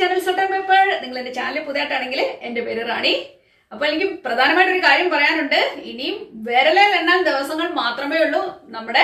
Channel sudden paper നിങ്ങൾ എന്റെ channel പുതിയതായിട്ടാണെങ്കിൽ എന്റെ പേര് റാണി അപ്പൊ എനിക്ക് പ്രധാനമായിട്ടൊരു കാര്യം പറയാനുണ്ട് ഇനിയും വിരലിൽ എണ്ണാൻ ദിവസങ്ങൾ മാത്രമേ ഉള്ളൂ നമ്മുടെ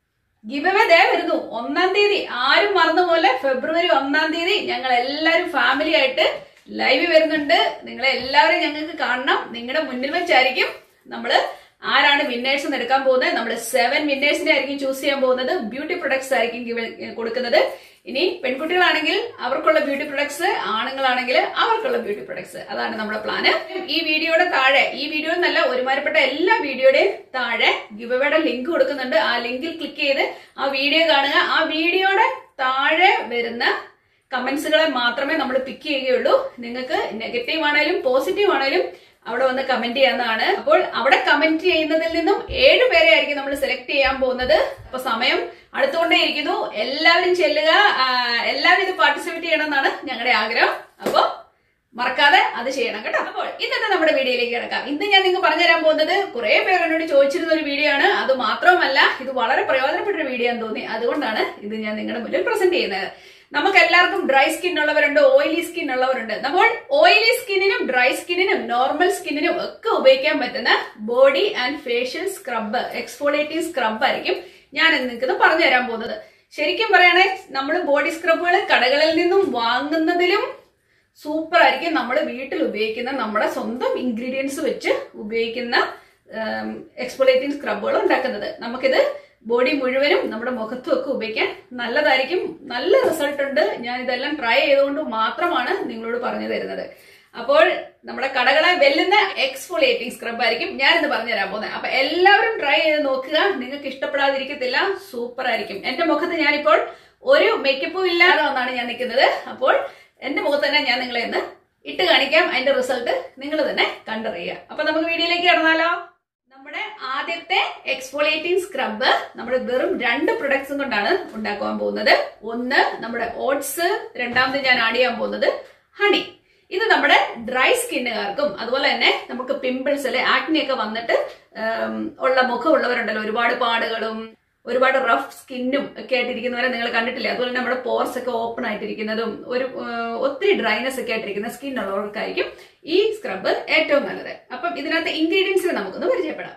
ഗിവവേ ദേ വരുന്നു ഒന്നാം തീയതി ആരും മറന്ന പോലെ ഫെബ്രുവരി ഒന്നാം തീയതി ഞങ്ങൾ എല്ലാവരും ഫാമിലി ആയിട്ട് ലൈവ് വരുന്നുണ്ട് നിങ്ങളെ എല്ലാവരെയും ഞങ്ങൾക്ക് കാണണം നിങ്ങളുടെ മുന്നിൽ വെച്ചായിരിക്കും നമ്മള് ആരാണ് വിന്നേഴ്സ് എന്ന് എടുക്കാൻ പോകുന്നത് നമ്മൾ സെവൻ വിന്നേഴ്സിനെ ആയിരിക്കും ചൂസ് ചെയ്യാൻ പോകുന്നത് ബ്യൂട്ടി പ്രൊഡക്ട്സ് ആയിരിക്കും give- കൊടുക്കുന്നത് ഇനി പെൺകുട്ടികളാണെങ്കിൽ അവർക്കുള്ള ബ്യൂട്ടി പ്രൊഡക്ട്സ് ആണുങ്ങളാണെങ്കിൽ അവർക്കുള്ള ബ്യൂട്ടി പ്രൊഡക്ട്സ് അതാണ് നമ്മുടെ പ്ലാന് ഈ വീഡിയോയുടെ താഴെ ഈ വീഡിയോ എന്നല്ല ഒരുമാതിരിപ്പെട്ട എല്ലാ വീഡിയോയുടെയും താഴെ ഗിവയുടെ ലിങ്ക് കൊടുക്കുന്നുണ്ട് ആ ലിങ്കിൽ ക്ലിക്ക് ചെയ്ത് ആ വീഡിയോ കാണുക ആ വീഡിയോയുടെ താഴെ വരുന്ന കമന്റ്സുകളെ മാത്രമേ നമ്മൾ പിക്ക് ചെയ്യുകയുള്ളൂ നിങ്ങൾക്ക് നെഗറ്റീവ് ആണേലും പോസിറ്റീവ് ആണേലും അവിടെ വന്ന് കമന്റ് ചെയ്യാവുന്നതാണ് അപ്പോൾ അവിടെ കമന്റ് ചെയ്യുന്നതിൽ നിന്നും ഏഴ് പേരെ ആയിരിക്കും നമ്മൾ സെലക്ട് ചെയ്യാൻ പോകുന്നത് അപ്പൊ സമയം അടുത്തുകൊണ്ടേ ഇരിക്കുന്നു എല്ലാവരും ചെല്ലുക ആ, എല്ലാവരും ഇത് പാർട്ടിസിപ്പേറ്റ് ചെയ്യണം എന്നാണ് ഞങ്ങളുടെ ആഗ്രഹം അപ്പോ മറക്കാതെ അത് ചെയ്യണം കേട്ടോ അപ്പോൾ ഇന്നത്തെ നമ്മുടെ വീഡിയോയിലേക്ക് കിടക്കാം ഇന്ന് ഞാൻ നിങ്ങൾക്ക് പറഞ്ഞുതരാൻ പോകുന്നത് കുറെ പേർ എന്നോട് ചോദിച്ചിരുന്ന ഒരു വീഡിയോ ആണ് അത് മാത്രവുമല്ല ഇത് വളരെ പ്രയോജനപ്പെട്ട ഒരു വീഡിയോ എന്ന് തോന്നി അതുകൊണ്ടാണ് ഇത് ഞാൻ നിങ്ങളുടെ മുന്നിൽ പ്രസന്റ് ചെയ്യുന്നത് നമുക്ക് എല്ലാവർക്കും ഡ്രൈ സ്കിൻ ഉള്ളവരുണ്ട് ഓയിലി സ്കിൻ ഉള്ളവരുണ്ട് നമ്മൾ ഓയിലി സ്കിന്നിനും ഡ്രൈ സ്കിന്നിനും നോർമൽ സ്കിന്നിനും ഒക്കെ ഉപയോഗിക്കാൻ പറ്റുന്ന body and facial scrub exfoliative scrub ആയിരിക്കും ഞാൻ ഇന്ന് നിങ്ങൾക്ക് പറഞ്ഞു തരാൻ പോകുന്നത് ശരിക്കും പറയണേ നമ്മൾ ബോഡി സ്ക്രബുകൾ കടകളിൽ നിന്നും വാങ്ങുന്നതിലും സൂപ്പർ ആയിരിക്കും നമ്മൾ വീട്ടിൽ ഉപയോഗിക്കുന്ന നമ്മുടെ സ്വന്തം ഇൻഗ്രീഡിയൻസ് വെച്ച് ഉപയോഗിക്കുന്ന എക്സ്പോളേറ്റിംഗ് സ്ക്രബുകൾ ഉണ്ടാക്കുന്നത് നമുക്കിത് ബോഡി മുഴുവനും നമ്മുടെ മുഖത്തും ഒക്കെ ഉപയോഗിക്കാൻ നല്ലതായിരിക്കും നല്ല റിസൾട്ട് ഉണ്ട് ഞാൻ ഇതെല്ലാം ട്രൈ ചെയ്തുകൊണ്ട് മാത്രമാണ് നിങ്ങളോട് പറഞ്ഞു തരുന്നത് അപ്പോൾ നമ്മുടെ കടകളെ വെല്ലുന്ന എക്സ്ഫോളിയേറ്റിംഗ് സ്ക്രബ് ആയിരിക്കും ഞാൻ ഇന്ന് പറഞ്ഞു തരാൻ പോകുന്നത് അപ്പൊ എല്ലാവരും ട്രൈ ചെയ്ത് നോക്കുക നിങ്ങൾക്ക് ഇഷ്ടപ്പെടാതിരിക്കത്തില്ല സൂപ്പർ ആയിരിക്കും എന്റെ മുഖത്ത് ഞാനിപ്പോൾ ഒരു മേക്കപ്പും ഇല്ലാതെ വന്നാണ് ഞാൻ നിൽക്കുന്നത് അപ്പോൾ എന്റെ മുഖത്ത് തന്നെ ഞാൻ നിങ്ങളെ ഒന്ന് ഇട്ട് കാണിക്കാം അതിന്റെ റിസൾട്ട് നിങ്ങൾ തന്നെ കണ്ടറിയുക അപ്പൊ നമുക്ക് വീഡിയോയിലേക്ക് കടന്നാലോ നമ്മുടെ ആദ്യത്തെ എക്സ്ഫോളിയേറ്റിംഗ് സ്ക്രബ് നമ്മൾ വെറും രണ്ട് പ്രൊഡക്ട്സും കൊണ്ടാണ് ഉണ്ടാക്കാൻ പോകുന്നത് ഒന്ന് നമ്മുടെ ഓട്സ് രണ്ടാമത് ഞാൻ ആഡ് ചെയ്യാൻ പോകുന്നത് ഹണി ഇത് നമ്മുടെ ഡ്രൈ സ്കിന്നുകാർക്കും അതുപോലെ തന്നെ നമുക്ക് പിമ്പിൾസ് അല്ലെ ആക്നി ഒക്കെ വന്നിട്ട് ഉം, ഉള്ള മുഖം ഉള്ളവരുണ്ടല്ലോ ഒരുപാട് പാടുകളും ഒരുപാട് റഫ് സ്കിന്നും ഒക്കെ ആയിട്ടിരിക്കുന്നവരെ നിങ്ങൾ കണ്ടിട്ടില്ലേ അതുപോലെ തന്നെ നമ്മുടെ പോർസ് ഒക്കെ ഓപ്പൺ ആയിട്ടിരിക്കുന്നതും ഒരു ഏഹ്, ഒത്തിരി ഡ്രൈനെസ് ഒക്കെ ആയിട്ടിരിക്കുന്ന സ്കിൻ ഉള്ളവർക്കായിരിക്കും ഈ സ്ക്രബ് ഏറ്റവും നല്ലത് അപ്പം ഇതിനകത്ത് ഇൻഗ്രീഡിയൻസിനെ നമുക്കൊന്ന് പരിചയപ്പെടാം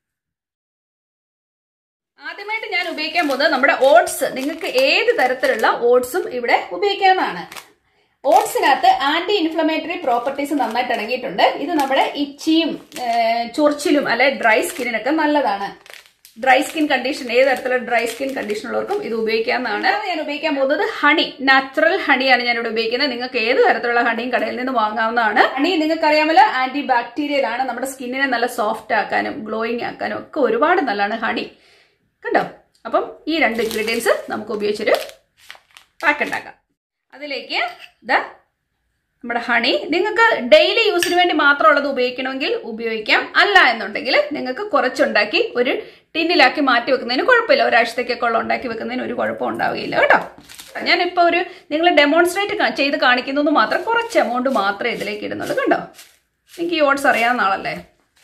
ആദ്യമായിട്ട് ഞാൻ ഉപയോഗിക്കാൻ പോകുന്നത് നമ്മുടെ ഓട്സ് നിങ്ങൾക്ക് ഏത് തരത്തിലുള്ള ഓട്സും ഇവിടെ ഉപയോഗിക്കാവുന്നതാണ് ഓട്സിനകത്ത് ആന്റി ഇൻഫ്ലമേറ്ററി പ്രോപ്പർട്ടീസ് നന്നായിട്ട് അടങ്ങിയിട്ടുണ്ട് ഇത് നമ്മുടെ ഇച്ചിയും ഏഹ്, ചൊറിച്ചിലും അല്ലെ ഡ്രൈ സ്കിന്നിനൊക്കെ നല്ലതാണ് ഡ്രൈ സ്കിൻ കണ്ടീഷൻ ഏത് തരത്തിലുള്ള ഡ്രൈ സ്കിൻ കണ്ടീഷൻ ഉള്ളവർക്കും ഇത് ഉപയോഗിക്കാവുന്നതാണ് ഞാൻ ഉപയോഗിക്കാൻ പോകുന്നത് ഹണി നാച്ചുറൽ ഹണിയാണ് ഞാൻ ഇവിടെ ഉപയോഗിക്കുന്നത് നിങ്ങൾക്ക് ഏത് തരത്തിലുള്ള ഹണിയും കടയിൽ നിന്ന് വാങ്ങാവുന്നതാണ് ഹണി നിങ്ങൾക്ക് അറിയാമല്ലോ ആന്റി ബാക്ടീരിയൽ ആണ് നമ്മുടെ സ്കിന്നിനെ നല്ല സോഫ്റ്റ് ആക്കാനും ഗ്ലോയിങ് ആക്കാനും ഒക്കെ ഒരുപാട് നല്ലതാണ് ഹണി കണ്ടോ അപ്പം ഈ രണ്ട് ഇൻഗ്രീഡിയൻസ് നമുക്ക് ഉപയോഗിച്ചൊരു പാക്ക് ഉണ്ടാക്കാം അതിലേക്ക് ഇതാ നമ്മുടെ ഹണി നിങ്ങൾക്ക് ഡെയിലി യൂസിന് വേണ്ടി മാത്രമുള്ളത് ഉപയോഗിക്കണമെങ്കിൽ ഉപയോഗിക്കാം അല്ല എന്നുണ്ടെങ്കിൽ നിങ്ങൾക്ക് കുറച്ചുണ്ടാക്കി ഒരു ടിന്നിലാക്കി മാറ്റി വെക്കുന്നതിന് കുഴപ്പമില്ല ഒരാഴ്ചത്തേക്കൊക്കെ ഉള്ള ഉണ്ടാക്കി വെക്കുന്നതിന് ഒരു കുഴപ്പം ഉണ്ടാവുകയില്ല കേട്ടോ ഞാനിപ്പോൾ ഒരു നിങ്ങൾ ഡെമോൺസ്ട്രേറ്റ് ചെയ്ത് കാണിക്കുന്നത് മാത്രം കുറച്ച് എമൗണ്ട് മാത്രമേ ഇതിലേക്ക് ഇടുന്നുള്ളൂ കണ്ടോ എനിക്ക് ഈ ഓട്സ് അറിയാവുന്ന ആളല്ലേ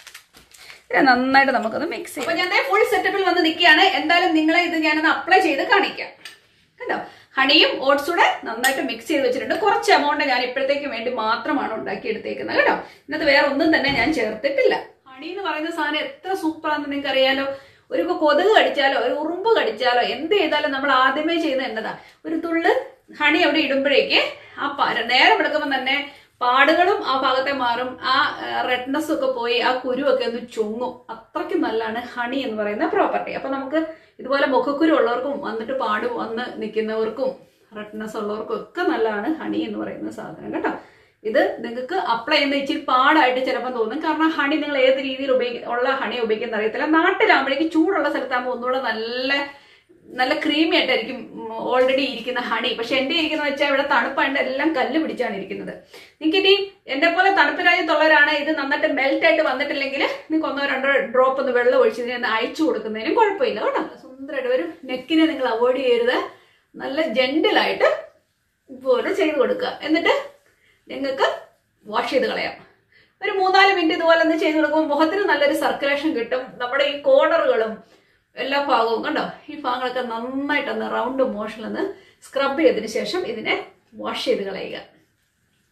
ഇത് നന്നായിട്ട് നമുക്കൊന്ന് മിക്സ് ചെയ്യാം അപ്പൊ ഞാൻ ഫുൾ സെറ്റപ്പിൽ വന്ന് നിൽക്കുകയാണ് എന്തായാലും നിങ്ങളെ ഇത് ഞാനൊന്ന് അപ്ലൈ ചെയ്ത് കാണിക്കാം കണ്ടോ ഹണിയും ഓട്സൂടെ നന്നായിട്ട് മിക്സ് ചെയ്ത് വെച്ചിട്ടുണ്ട് കുറച്ച് എമൗണ്ട് ഞാൻ ഇപ്പോഴത്തേക്ക് വേണ്ടി മാത്രമാണ് ഉണ്ടാക്കി എടുത്തേക്കുന്നത് കേട്ടോ ഇന്നത്തെ വേറെ ഒന്നും തന്നെ ഞാൻ ചേർത്തിട്ടില്ല ഹണി എന്ന് പറയുന്ന സാധനം എത്ര സൂപ്പറാണെന്ന് നിങ്ങൾക്ക് അറിയാലോ ഒരു കൊതുക് കടിച്ചാലോ ഒരു ഉറുമ്പ് കടിച്ചാലോ എന്ത് ചെയ്താലും നമ്മൾ ആദ്യമേ ചെയ്യുന്നത് എന്നതാ ഒരു തുള്ള് ഹണി അവിടെ ഇടുമ്പോഴേക്ക് ആ പ- നേരം എടുക്കുമ്പോൾ തന്നെ പാടുകളും ആ ഭാഗത്തെ മാറും ആ റെഡ്നെസ് ഒക്കെ പോയി ആ കുരുവൊക്കെ ഒന്ന് ചുങ്ങും അത്രയ്ക്ക് നല്ലതാണ് ഹണി എന്ന് പറയുന്ന പ്രോപ്പർട്ടി അപ്പൊ നമുക്ക് ഇതുപോലെ മുഖക്കുരു ഉള്ളവർക്കും വന്നിട്ട് പാട് വന്ന് നിൽക്കുന്നവർക്കും റെഡ്നെസ് ഉള്ളവർക്കും ഒക്കെ നല്ലതാണ് ഹണി എന്ന് പറയുന്ന സാധനം കേട്ടോ ഇത് നിങ്ങൾക്ക് അപ്ലൈ ചെയ്യുന്ന ഇച്ചിരി പാടായിട്ട് ചിലപ്പോൾ തോന്നും കാരണം ഹണി നിങ്ങൾ ഏത് രീതിയിൽ ഉപയോഗിക്ക ഉള്ള ഹണി ഉപയോഗിക്കുന്ന അറിയത്തില്ല നാട്ടിലാകുമ്പോഴേക്ക് ചൂടുള്ള സ്ഥലത്താകുമ്പോൾ ഒന്നുകൂടെ നല്ല നല്ല ക്രീമി ആയിട്ടായിരിക്കും ഓൾറെഡി ഇരിക്കുന്ന ഹണി പക്ഷെ എന്റെ ഇരിക്കുന്ന വെച്ചാൽ ഇവിടെ തണുപ്പായിട്ട് എല്ലാം കല്ല് പിടിച്ചാണ് ഇരിക്കുന്നത് നിങ്ങൾക്ക് ഇനി എന്റെ പോലെ തണുപ്പ് രാജ്യത്തുള്ളവരാണ് ഇത് നന്നായിട്ട് മെൽറ്റ് ആയിട്ട് വന്നിട്ടില്ലെങ്കിൽ നിങ്ങൾക്ക് ഒന്നോ രണ്ടോ ഡ്രോപ്പ് ഒന്ന് വെള്ളം ഒഴിച്ച് ഇതിനെ അയച്ചു കൊടുക്കുന്നതിനും കുഴപ്പമില്ല കേട്ടോ സുന്ദരമായിട്ട് ഒരു നെക്കിനെ നിങ്ങൾ അവോയ്ഡ് ചെയ്യരുത് നല്ല ജെന്റിലായിട്ട് ഇതുപോലെ ചെയ്ത് കൊടുക്കുക എന്നിട്ട് നിങ്ങൾക്ക് വാഷ് ചെയ്ത് കളയാം ഒരു മൂന്നാല് മിനിറ്റ് ഇതുപോലെ ഒന്ന് ചെയ്ത് കൊടുക്കുമ്പോൾ മുഖത്തിന് നല്ലൊരു സർക്കുലേഷൻ കിട്ടും നമ്മുടെ ഈ കോർണറുകളും എല്ലാ ഭാഗവും കണ്ടോ ഈ ഭാഗങ്ങളൊക്കെ നന്നായിട്ടൊന്ന് റൗണ്ട് മോഷനിലൊന്ന് സ്ക്രബ് ചെയ്തതിന് ശേഷം ഇതിനെ വാഷ് ചെയ്ത് കളയുക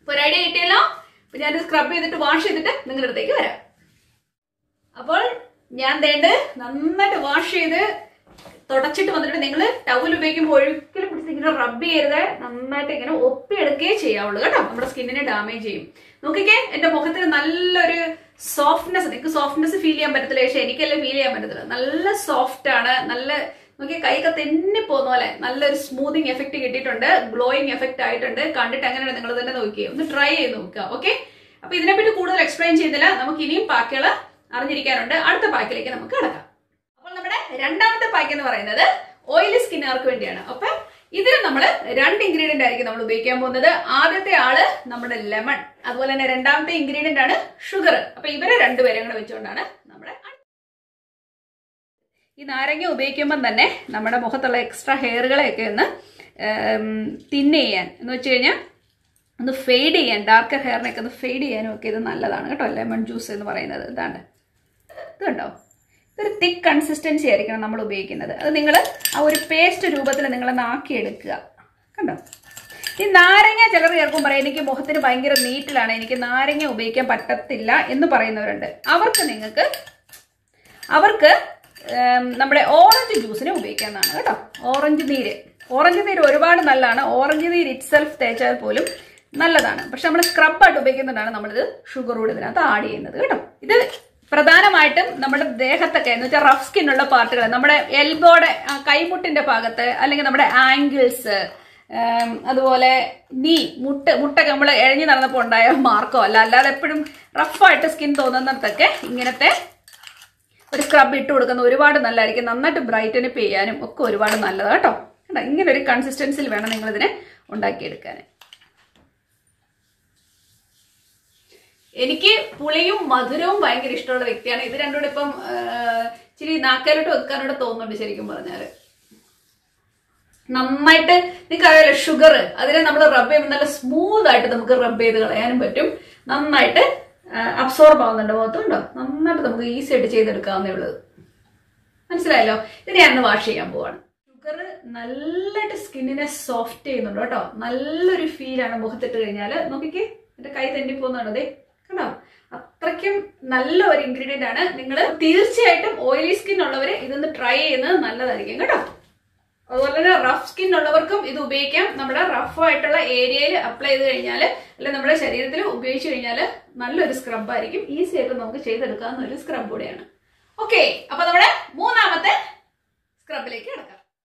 ഇപ്പൊ ഒരു ഐഡിയ കിട്ടിയല്ലോ അപ്പൊ ഞാൻ സ്ക്രബ് ചെയ്തിട്ട് വാഷ് ചെയ്തിട്ട് നിങ്ങളുടെ അടുത്തേക്ക് വരാം അപ്പോൾ ഞാൻ തേണ്ട് നന്നായിട്ട് വാഷ് ചെയ്ത് തുടച്ചിട്ട് വന്നിട്ട് നിങ്ങൾ ടവൽ ഉപയോഗിക്കുമ്പോൾ ഒരിക്കലും പിടിച്ച് ഇങ്ങനെ റബ്ബ് ചെയ്യരുത് നന്നായിട്ട് ഇങ്ങനെ ഒപ്പിയെടുക്കുകയേ ചെയ്യാവുള്ളൂ കേട്ടോ നമ്മുടെ സ്കിന്നിനെ ഡാമേജ് ചെയ്യും നോക്കിക്കേ എന്റെ മുഖത്തിന് നല്ലൊരു സോഫ്റ്റ്നെസ് നിങ്ങൾക്ക് സോഫ്റ്റ്നെസ് ഫീൽ ചെയ്യാൻ പറ്റത്തില്ല പക്ഷെ എനിക്കല്ലേ ഫീൽ ചെയ്യാൻ പറ്റത്തില്ല നല്ല സോഫ്റ്റ് ആണ് നല്ല നോക്കിയാൽ കൈയൊക്കെ തെന്നി പോകുന്ന പോലെ നല്ലൊരു സ്മൂത്തിങ് എഫക്ട് കിട്ടിയിട്ടുണ്ട് ഗ്ലോയിങ് എഫക്ട് ആയിട്ടുണ്ട് കണ്ടിട്ട് എങ്ങനെയാണ് നിങ്ങൾ തന്നെ നോക്കിയേ ഒന്ന് ട്രൈ ചെയ്ത് നോക്കുക ഓക്കെ അപ്പൊ ഇതിനെപ്പറ്റി കൂടുതൽ എക്സ്പ്ലെയിൻ ചെയ്യുന്നില്ല നമുക്ക് ഇനിയും പാക്കുകൾ അറിഞ്ഞിരിക്കാനുണ്ട് അടുത്ത പാക്കിലേക്ക് നമുക്ക് കിടക്കാം അപ്പോൾ നമ്മുടെ രണ്ടാമത്തെ പാക്ക് എന്ന് പറയുന്നത് ഓയിലി സ്കിന്നുകാർക്ക് വേണ്ടിയാണ് അപ്പൊ ഇതിൽ നമ്മൾ രണ്ട് ഇൻഗ്രീഡിയന്റ് ആയിരിക്കും നമ്മൾ ഉപയോഗിക്കാൻ പോകുന്നത് ആദ്യത്തെ ആള് നമ്മുടെ ലെമൺ അതുപോലെ തന്നെ രണ്ടാമത്തെ ഇൻഗ്രീഡിയന്റ് ആണ് ഷുഗർ അപ്പൊ ഇവരെ രണ്ടുപേരും കൂടെ വെച്ചുകൊണ്ടാണ് നമ്മുടെ ഈ നാരങ്ങ ഉപയോഗിക്കുമ്പം തന്നെ നമ്മുടെ മുഖത്തുള്ള എക്സ്ട്രാ ഹെയറുകളെയൊക്കെ ഒന്ന് തിന്ന് ചെയ്യാൻ എന്ന് വെച്ച് കഴിഞ്ഞാൽ ഒന്ന് ഫെയ്ഡ് ചെയ്യാൻ ഡാർക്കർ ഹെയറിനൊക്കെ ഒന്ന് ഫെയ്ഡ് ചെയ്യാനും ഒക്കെ ഇത് നല്ലതാണ് കേട്ടോ ലെമൺ ജ്യൂസ് എന്ന് പറയുന്നത് ഇതാണ്ട് ഇത് കണ്ടോ ഇതൊരു തിക്ക് കൺസിസ്റ്റൻസി ആയിരിക്കണം നമ്മൾ ഉപയോഗിക്കുന്നത് അത് നിങ്ങൾ ആ ഒരു പേസ്റ്റ് രൂപത്തിൽ നിങ്ങളൊന്ന് ആക്കിയെടുക്കുക കണ്ടോ ഈ നാരങ്ങ ചിലർ ചേർക്കും പറയും എനിക്ക് മുഖത്തിന് ഭയങ്കര നീറ്റിലാണ് എനിക്ക് നാരങ്ങ ഉപയോഗിക്കാൻ പറ്റത്തില്ല എന്ന് പറയുന്നവരുണ്ട് അവർക്ക് നിങ്ങൾക്ക് അവർക്ക് ഉം, നമ്മുടെ ഓറഞ്ച് ജ്യൂസിനെ ഉപയോഗിക്കാവുന്നതാണ് കേട്ടോ ഓറഞ്ച് നീര് ഓറഞ്ച് നീര് ഒരുപാട് നല്ലതാണ് ഓറഞ്ച് നീര് ഇറ്റ് സെൽഫ് തേച്ചാൽ പോലും നല്ലതാണ് പക്ഷെ നമ്മൾ സ്ക്രബായിട്ട് ഉപയോഗിക്കുന്നതാണ് നമ്മളിത് ഷുഗർ കൂടി ഇതിനകത്ത് ആഡ് ചെയ്യുന്നത് കേട്ടോ ഇത് പ്രധാനമായിട്ടും നമ്മുടെ ദേഹത്തൊക്കെ എന്ന് വെച്ചാൽ റഫ് സ്കിന്നുള്ള പാർട്ടുകൾ നമ്മുടെ എൽബോയുടെ ആ, കൈമുട്ടിന്റെ ഭാഗത്ത് അല്ലെങ്കിൽ നമ്മുടെ ആംഗിൾസ് അതുപോലെ നീ മുട്ട് മുട്ടൊക്കെ നമ്മൾ എഴഞ്ഞു നടന്നപ്പോൾ ഉണ്ടായ മാർക്കോ അല്ല അല്ലാതെ എപ്പോഴും റഫായിട്ട് സ്കിൻ തോന്നുന്നിടത്തൊക്കെ ഇങ്ങനത്തെ ഒരു സ്ക്രബ് ഇട്ട് കൊടുക്കുന്ന ഒരുപാട് നല്ലതായിരിക്കും നന്നായിട്ട് ബ്രൈറ്റനിപ്പ് ചെയ്യാനും ഒക്കെ ഒരുപാട് നല്ലതാണ് കേട്ടോ കണ്ടോ ഇങ്ങനെ ഒരു കൺസിസ്റ്റൻസിൽ വേണം നിങ്ങൾ ഇതിനെ ഉണ്ടാക്കിയെടുക്കാൻ എനിക്ക് പുളിയും മധുരവും ഭയങ്കര ഇഷ്ടമുള്ള വ്യക്തിയാണ് ഇത് രണ്ടും കൂടെ ഇപ്പം ആ, ഇച്ചിരി നാക്കാലോട്ട് വെക്കാനോട് തോന്നുന്നുണ്ട് ശരിക്കും പറഞ്ഞാല് നന്നായിട്ട് നിങ്ങൾക്ക് അറിയാലോ ഷുഗർ അതിനെ നമ്മൾ റബ്ബ് ചെയ്യുമ്പോൾ നല്ല സ്മൂത്ത് ആയിട്ട് നമുക്ക് റബ്ബ് ചെയ്ത് കളയാനും പറ്റും നന്നായിട്ട് അബ്സോർബ് ആവുന്നുണ്ട് മുഖത്തുണ്ടോ നന്നായിട്ട് നമുക്ക് ഈസി ആയിട്ട് ചെയ്തെടുക്കാവുന്നേ ഉള്ളത് മനസ്സിലായല്ലോ ഇത് ഞാൻ ഒന്ന് വാഷ് ചെയ്യാൻ പോവാണ് ഷുഗർ നല്ലതായിട്ട് സ്കിന്നിനെ സോഫ്റ്റ് ചെയ്യുന്നുണ്ട് കേട്ടോ നല്ലൊരു ഫീലാണ് മുഖത്തിട്ട് കഴിഞ്ഞാൽ നോക്കിക്കേ എന്റെ കൈ തെന്നിപ്പോകുന്നുണ്ട് അതെ കണ്ടോ അത്രയ്ക്കും നല്ല ഒരു ഇൻഗ്രീഡിയന്റ് ആണ് നിങ്ങൾ തീർച്ചയായിട്ടും ഓയിലി സ്കിൻ ഉള്ളവർ ഇതൊന്ന് ട്രൈ ചെയ്യുന്നത് നല്ലതായിരിക്കും കേട്ടോ അതുപോലെ തന്നെ റഫ് സ്കിൻ ഉള്ളവർക്കും ഇത് ഉപയോഗിക്കാം നമ്മുടെ റഫ് ആയിട്ടുള്ള ഏരിയയിൽ അപ്ലൈ ചെയ്ത് കഴിഞ്ഞാൽ അല്ലെങ്കിൽ നമ്മുടെ ശരീരത്തിൽ ഉപയോഗിച്ച് കഴിഞ്ഞാൽ നല്ലൊരു സ്ക്രബ് ആയിരിക്കും ഈസി ആയിട്ട് നമുക്ക് ചെയ്തെടുക്കാവുന്ന ഒരു സ്ക്രബ് കൂടെയാണ് ഓക്കെ അപ്പൊ നമ്മുടെ മൂന്നാമത്തെ സ്ക്രബിലേക്ക് കിടക്കാം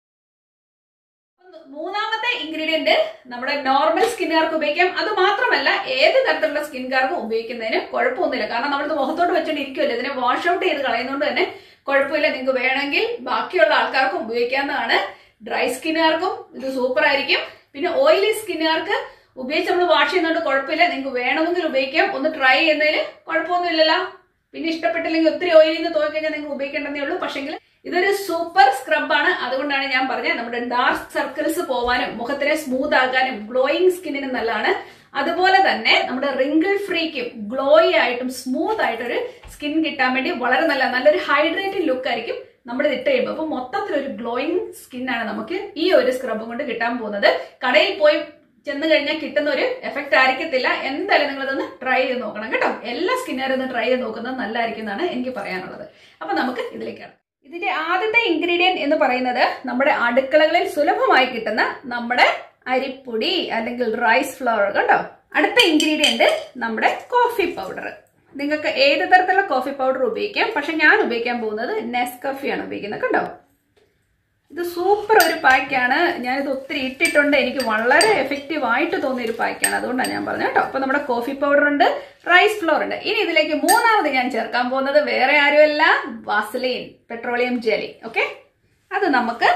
മൂന്നാമത്തെ ഇൻഗ്രീഡിയന്റ് നമ്മുടെ നോർമൽ സ്കിന്നുകാർക്ക് ഉപയോഗിക്കാം അത് മാത്രമല്ല ഏത് തരത്തിലുള്ള സ്കിൻകാർക്കും ഉപയോഗിക്കുന്നതിന് കുഴപ്പമൊന്നുമില്ല കാരണം നമ്മളിത് മുഖത്തോട്ട് വെച്ചോണ്ട് ഇരിക്കുമല്ലോ ഇതിനെ വാഷ് ഔട്ട് ചെയ്ത് കളയുന്നതുകൊണ്ട് തന്നെ കുഴപ്പമില്ല നിങ്ങൾക്ക് വേണമെങ്കിൽ ബാക്കിയുള്ള ആൾക്കാർക്കും ഉപയോഗിക്കാവുന്നതാണ് ഡ്രൈ സ്കിന്നുകാർക്കും ഇത് സൂപ്പർ ആയിരിക്കും പിന്നെ ഓയിലി സ്കിന്നുകാർക്ക് ഉപയോഗിച്ച് നമ്മൾ വാഷ് ചെയ്യുന്നതുകൊണ്ട് കുഴപ്പമില്ല നിങ്ങൾക്ക് വേണമെങ്കിൽ ഉപയോഗിക്കാം ഒന്ന് ട്രൈ ചെയ്യുന്നതിന് കുഴപ്പമൊന്നുമില്ലല്ലോ പിന്നെ ഇഷ്ടപ്പെട്ടില്ലെങ്കിൽ ഒത്തിരി ഓയിലിൽ നിന്ന് തോന്നിക്കഴിഞ്ഞാൽ നിങ്ങൾ ഉപയോഗിക്കേണ്ടതേ ഉള്ളൂ പക്ഷെങ്കിൽ ഇതൊരു സൂപ്പർ സ്ക്രബാണ് അതുകൊണ്ടാണ് ഞാൻ പറഞ്ഞത് നമ്മുടെ ഡാർക്ക് സർക്കിൾസ് പോവാനും മുഖത്തിനെ സ്മൂത്ത് ആക്കാനും ഗ്ലോയിങ് സ്കിന്നിനും നല്ലതാണ് അതുപോലെ തന്നെ നമ്മുടെ റിങ്കിൾ ഫ്രീക്കും ഗ്ലോയി ആയിട്ടും സ്മൂത്ത് ആയിട്ടൊരു സ്കിൻ കിട്ടാൻ വേണ്ടി വളരെ നല്ല നല്ലൊരു ഹൈഡ്രേറ്റഡ് ലുക്ക് ആയിരിക്കും നമ്മൾ ഇത് ഇട്ട് കഴിയുമ്പോൾ അപ്പൊ മൊത്തത്തിൽ ഒരു ഗ്ലോയിങ് സ്കിന്നാണ് നമുക്ക് ഈ ഒരു സ്ക്രബും കൊണ്ട് കിട്ടാൻ പോകുന്നത് കടയിൽ പോയി ചെന്ന് കഴിഞ്ഞാൽ കിട്ടുന്ന ഒരു എഫക്റ്റ് ആയിരിക്കത്തില്ല എന്തായാലും നിങ്ങൾ ഇതൊന്ന് ട്രൈ ചെയ്ത് നോക്കണം കേട്ടോ എല്ലാ സ്കിന്നുകാരും ഒന്ന് ട്രൈ ചെയ്ത് നോക്കുന്നത് നല്ലതായിരിക്കും എന്നാണ് എനിക്ക് പറയാനുള്ളത് അപ്പൊ നമുക്ക് ഇതിലേക്കാണ് ഇതിന്റെ ആദ്യത്തെ ഇൻഗ്രീഡിയന്റ് എന്ന് പറയുന്നത് നമ്മുടെ അടുക്കളകളിൽ സുലഭമായി കിട്ടുന്ന നമ്മുടെ അരിപ്പൊടി അല്ലെങ്കിൽ റൈസ് ഫ്ലവർ കണ്ടോ അടുത്ത ഇൻഗ്രീഡിയന്റ് നമ്മുടെ കോഫി പൗഡർ നിങ്ങൾക്ക് ഏത് തരത്തിലുള്ള കോഫി പൗഡർ ഉപയോഗിക്കാം പക്ഷെ ഞാൻ ഉപയോഗിക്കാൻ പോകുന്നത് നെസ്കഫിയാണ് ഉപയോഗിക്കുന്നത് കണ്ടോ ഇത് സൂപ്പർ ഒരു പാക്കാണ് ഞാനിത് ഒത്തിരി ഇട്ടിട്ടുണ്ട് എനിക്ക് വളരെ എഫക്റ്റീവ് ആയിട്ട് തോന്നിയ ഒരു പാക്കാണ് അതുകൊണ്ടാണ് ഞാൻ പറഞ്ഞത് കേട്ടോ അപ്പൊ നമ്മുടെ കോഫി പൗഡർ ഉണ്ട് റൈസ് ഫ്ലോർ ഉണ്ട് ഇനി ഇതിലേക്ക് മൂന്നാമത് ഞാൻ ചേർക്കാൻ പോകുന്നത് വേറെ ആരുമല്ല വാസലീൻ പെട്രോളിയം ജെലി ഓക്കെ അത് നമുക്ക്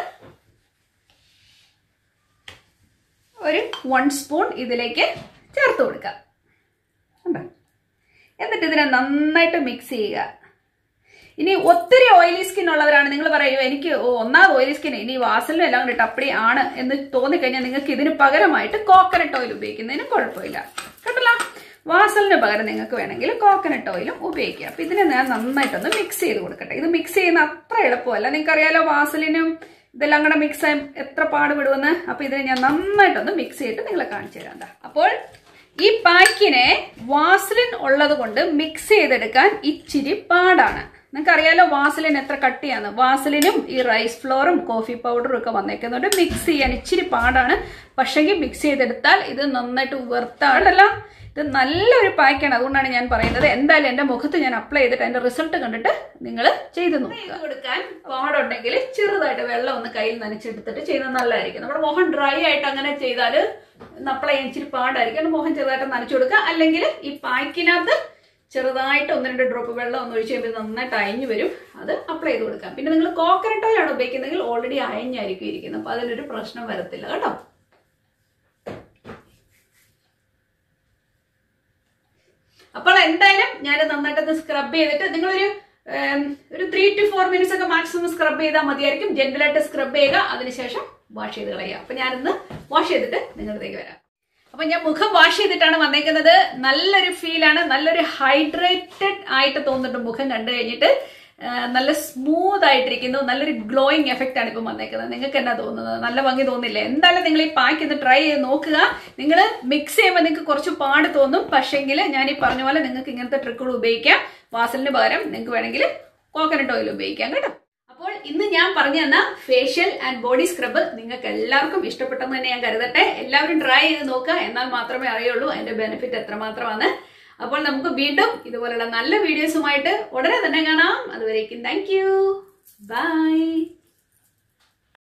ഒരു വൺ സ്പൂൺ ഇതിലേക്ക് ചേർത്ത് കൊടുക്കാം കണ്ടോ? എന്നിട്ട് ഇതിനെ നന്നായിട്ട് മിക്സ് ചെയ്യുക ഇനി ഒത്തിരി ഓയിലി സ്കിൻ ഉള്ളവരാണ് നിങ്ങൾ പറയൂ എനിക്ക് ഓ, ഒന്നാമത് ഓയിലി സ്കിൻ ഇനി വാസലിനും എല്ലാം കൂടി ടപ്പടി ആണ് എന്ന് തോന്നിക്കഴിഞ്ഞാൽ നിങ്ങൾക്ക് ഇതിന് പകരമായിട്ട് കോക്കനട്ട് ഓയിൽ ഉപയോഗിക്കുന്നതിന് കുഴപ്പമില്ല കേട്ടല്ലോ വാസലിന് പകരം നിങ്ങൾക്ക് വേണമെങ്കിൽ കോക്കനട്ട് ഓയിലും ഉപയോഗിക്കാം അപ്പൊ ഇതിനെ ഞാൻ നന്നായിട്ടൊന്ന് മിക്സ് ചെയ്ത് കൊടുക്കട്ടെ ഇത് മിക്സ് ചെയ്യുന്ന അത്ര എളുപ്പമല്ല നിങ്ങൾക്ക് അറിയാലോ വാസലിനും ഇതെല്ലാം കൂടെ മിക്സ് ആയി എത്ര പാടുപെടുമെന്ന് അപ്പൊ ഇതിനെ ഞാൻ നന്നായിട്ടൊന്ന് മിക്സ് ചെയ്തിട്ട് നിങ്ങളെ കാണിച്ചു തരാം ദാ. അപ്പോൾ ഈ പാക്കിനെ വാസലിൻ ഉള്ളത് കൊണ്ട് മിക്സ് ചെയ്തെടുക്കാൻ ഇച്ചിരി പാടാണ് നിങ്ങൾക്കറിയാലോ വാസലിൻ എത്ര കട്ടിയാണ് വാസലിനും ഈ റൈസ് ഫ്ലോറും കോഫി പൗഡറും ഒക്കെ വന്നേക്കുന്നുണ്ട് മിക്സ് ചെയ്യാൻ ഇച്ചിരി പാടാണ് പക്ഷെങ്കിൽ മിക്സ് ചെയ്തെടുത്താൽ ഇത് നന്നായിട്ട് വെർത്താണല്ലോ ഇത് നല്ലൊരു പാക്കാണ് അതുകൊണ്ടാണ് ഞാൻ പറയുന്നത് എന്തായാലും എൻ്റെ മുഖത്ത് ഞാൻ അപ്ലൈ ചെയ്തിട്ട് അതിന്റെ റിസൾട്ട് കണ്ടിട്ട് നിങ്ങൾ ചെയ്ത് നോക്കുക കൊടുക്കാൻ പാടുണ്ടെങ്കിൽ ചെറുതായിട്ട് വെള്ളം ഒന്ന് കയ്യിൽ നനച്ചെടുത്തിട്ട് ചെയ്യുന്നത് നല്ലതായിരിക്കും നമ്മുടെ മുഖം ഡ്രൈ ആയിട്ട് അങ്ങനെ ചെയ്താൽ അപ്ലൈ ചെയ്യാൻ ഇച്ചിരി പാടായിരിക്കും അതുകൊണ്ട് മുഖം ചെറുതായിട്ട് നനച്ചു കൊടുക്കുക അല്ലെങ്കിൽ ഈ പാക്കിനകത്ത് ചെറുതായിട്ട് ഒന്ന് രണ്ട് ഡ്രോപ്പ് വെള്ളം ഒന്ന് ഒഴിച്ച് കഴിയുമ്പോൾ നന്നായിട്ട് അയഞ്ഞു വരും അത് അപ്ലൈ ചെയ്ത് കൊടുക്കാം പിന്നെ നിങ്ങൾ കോക്കനട്ട് ഓയിലാണ് ഉപയോഗിക്കുന്നതെങ്കിൽ ഓൾറെഡി അയഞ്ഞായിരിക്കും ഇരിക്കുന്നത് അപ്പോൾ അതിലൊരു പ്രശ്നം വരത്തില്ല കേട്ടോ അപ്പോൾ എന്തായാലും ഞാൻ നന്നായിട്ടൊന്ന് സ്ക്രബ് ചെയ്തിട്ട് നിങ്ങളൊരു ഏം, ഒരു ത്രീ ടു ഫോർ മിനിറ്റ്സ് ഒക്കെ മാക്സിമം സ്ക്രബ് ചെയ്താൽ മതിയായിരിക്കും ജെന്റലായിട്ട് സ്ക്രബ് ചെയ്യുക അതിനുശേഷം വാഷ് ചെയ്ത് കളയുക അപ്പൊ ഞാനിന്ന് വാഷ് ചെയ്തിട്ട് നിങ്ങളിലേക്ക് വരാം അപ്പൊ ഞാൻ മുഖം വാഷ് ചെയ്തിട്ടാണ് വന്നേക്കുന്നത് നല്ലൊരു ഫീലാണ് നല്ലൊരു ഹൈഡ്രേറ്റഡ് ആയിട്ട് തോന്നുന്നുണ്ട് മുഖം കണ്ടു കഴിഞ്ഞിട്ട് ആ, നല്ല സ്മൂത്ത് ആയിട്ടിരിക്കുന്നു നല്ലൊരു ഗ്ലോയിങ് എഫക്റ്റ് ആണ് ഇപ്പം വന്നേക്കുന്നത് നിങ്ങൾക്ക് എന്നാ തോന്നുന്നത് നല്ല ഭംഗി തോന്നില്ലേ എന്തായാലും നിങ്ങൾ ഈ പാക്ക് ഒന്ന് ട്രൈ ചെയ്ത് നോക്കുക നിങ്ങൾ മിക്സ് ചെയ്യുമ്പോൾ നിങ്ങൾക്ക് കുറച്ച് പാട് തോന്നും പക്ഷെങ്കിൽ ഞാൻ ഈ പറഞ്ഞ പോലെ നിങ്ങൾക്ക് ഇങ്ങനത്തെ ട്രിക്കുകൾ ഉപയോഗിക്കാം വാസലിന് പകരം നിങ്ങൾക്ക് വേണമെങ്കിൽ കോക്കനട്ട് ഓയിൽ ഉപയോഗിക്കാം കേട്ടോ അപ്പോൾ ഇന്ന് ഞാൻ പറഞ്ഞു തന്ന ഫേഷ്യൽ ആൻഡ് ബോഡി സ്ക്രബ് നിങ്ങൾക്ക് എല്ലാവർക്കും ഇഷ്ടപ്പെട്ടെന്ന് തന്നെ ഞാൻ കരുതട്ടെ എല്ലാവരും ട്രൈ ചെയ്ത് നോക്കുക എന്നാൽ മാത്രമേ അറിയുള്ളൂ അതിന്റെ ബെനിഫിറ്റ് എത്രമാത്രമാണ് അപ്പോൾ നമുക്ക് വീണ്ടും ഇതുപോലുള്ള നല്ല വീഡിയോസുമായിട്ട് ഉടനെ തന്നെ കാണാം അതുവരേക്കും താങ്ക് യു ബൈ